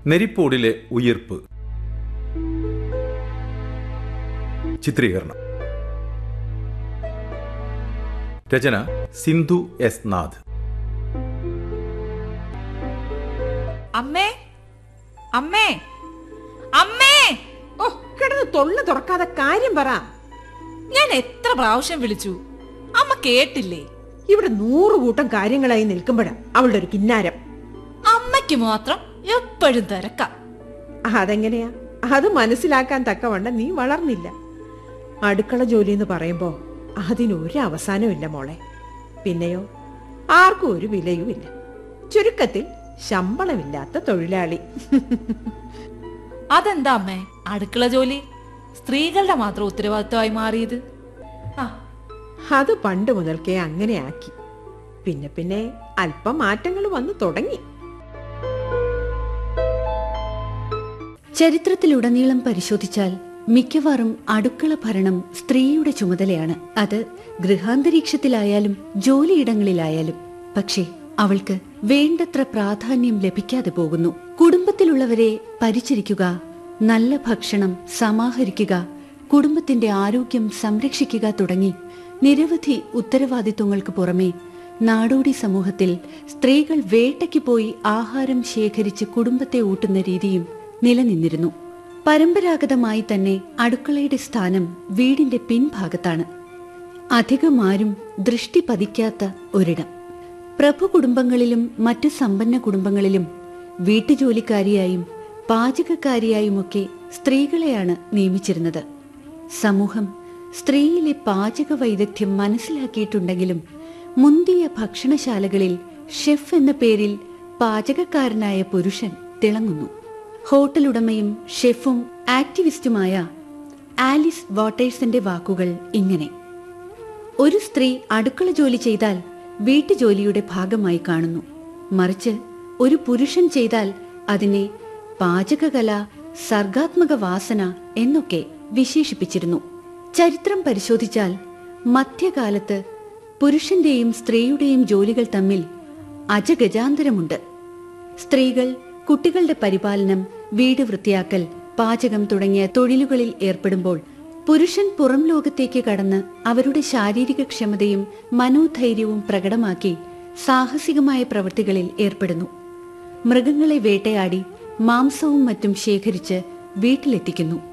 നെരിപ്പോടിലെ ഉയിർപ്പ് ചിത്രീകരണം രചന സിന്ധു എസ് നാഥ് അമ്മേ അമ്മേ അമ്മേ ഓ കിടന്ന് തൊള്ള തുറക്കാതെ കാര്യം പറ ഞാൻ എത്ര പ്രാവശ്യം വിളിച്ചു അമ്മ കേട്ടില്ലേ ഇവിടെ നൂറ് കൂട്ടം കാര്യങ്ങളായി നിൽക്കുമ്പോഴാ അവളുടെ ഒരു കിന്നാരം അമ്മയ്ക്ക് മാത്രം എപ്പോഴും തിരക്കാം അതെങ്ങനെയാ അത് മനസ്സിലാക്കാൻ തക്കവണ്ണം നീ വളർന്നില്ല അടുക്കള ജോലി എന്ന് പറയുമ്പോ അതിനൊരു അവസാനമില്ല മോളെ പിന്നെയോ ആർക്കും ഒരു വിലയുമില്ല ചുരുക്കത്തിൽ ശമ്പളമില്ലാത്ത തൊഴിലാളി അതെന്താ അമ്മേ അടുക്കള ജോലി സ്ത്രീകളുടെ മാത്രം ഉത്തരവാദിത്വമായി മാറിയത് ആ അത് പണ്ട് മുതൽക്കേ അങ്ങനെ ആക്കി പിന്നെ പിന്നെ അല്പം മാറ്റങ്ങൾ വന്നു തുടങ്ങി ചരിത്രത്തിലുടനീളം പരിശോധിച്ചാൽ മിക്കവാറും അടുക്കള ഭരണം സ്ത്രീയുടെ ചുമതലയാണ് അത് ഗൃഹാന്തരീക്ഷത്തിലായാലും ജോലിയിടങ്ങളിലായാലും പക്ഷേ അവൾക്ക് വേണ്ടത്ര പ്രാധാന്യം ലഭിക്കാതെ പോകുന്നു കുടുംബത്തിലുള്ളവരെ പരിചരിക്കുക നല്ല ഭക്ഷണം സമാഹരിക്കുക കുടുംബത്തിന്റെ ആരോഗ്യം സംരക്ഷിക്കുക തുടങ്ങി നിരവധി ഉത്തരവാദിത്വങ്ങൾക്ക് പുറമെ നാടോടി സമൂഹത്തിൽ സ്ത്രീകൾ വേട്ടയ്ക്ക് പോയി ആഹാരം ശേഖരിച്ച് കുടുംബത്തെ ഊട്ടുന്ന രീതിയും നിലനിന്നിരുന്നു പരമ്പരാഗതമായി തന്നെ അടുക്കളയുടെ സ്ഥാനം വീടിന്റെ പിൻഭാഗത്താണ് അധികം ആരും ദൃഷ്ടി പതിക്കാത്ത ഒരിടം പ്രഭു കുടുംബങ്ങളിലും മറ്റു സമ്പന്ന കുടുംബങ്ങളിലും വീട്ടുജോലിക്കാരിയായും പാചകക്കാരിയായുമൊക്കെ സ്ത്രീകളെയാണ് നിയമിച്ചിരുന്നത് സമൂഹം സ്ത്രീയിലെ പാചക വൈദഗ്ധ്യം മനസ്സിലാക്കിയിട്ടുണ്ടെങ്കിലും മുന്തിയ ഭക്ഷണശാലകളിൽ ഷെഫ് എന്ന പേരിൽ പാചകക്കാരനായ പുരുഷൻ തിളങ്ങുന്നു ഹോട്ടൽ ഉടമയും ഷെഫും ആക്ടിവിസ്റ്റുമായ ആലിസ് വാട്ടേഴ്സിന്റെ വാക്കുകൾ ഇങ്ങനെ ഒരു സ്ത്രീ അടുക്കള ജോലി ചെയ്താൽ വീട്ടുജോലിയുടെ ഭാഗമായി കാണുന്നു മറിച്ച് ഒരു പുരുഷൻ ചെയ്താൽ അതിനെ പാചകകല സർഗാത്മക വാസന എന്നൊക്കെ വിശേഷിപ്പിച്ചിരുന്നു ചരിത്രം പരിശോധിച്ചാൽ മധ്യകാലത്ത് പുരുഷന്റെയും സ്ത്രീയുടെയും ജോലികൾ തമ്മിൽ അജഗജാന്തരമുണ്ട് സ്ത്രീകൾ കുട്ടികളുടെ പരിപാലനം വീട് വൃത്തിയാക്കൽ പാചകം തുടങ്ങിയ തൊഴിലുകളിൽ ഏർപ്പെടുമ്പോൾ പുരുഷൻ പുറം ലോകത്തേക്ക് കടന്ന് അവരുടെ ശാരീരിക ക്ഷമതയും മനോധൈര്യവും പ്രകടമാക്കി സാഹസികമായ പ്രവൃത്തികളിൽ ഏർപ്പെടുന്നു മൃഗങ്ങളെ വേട്ടയാടി മാംസവും മറ്റും ശേഖരിച്ച് വീട്ടിലെത്തിക്കുന്നു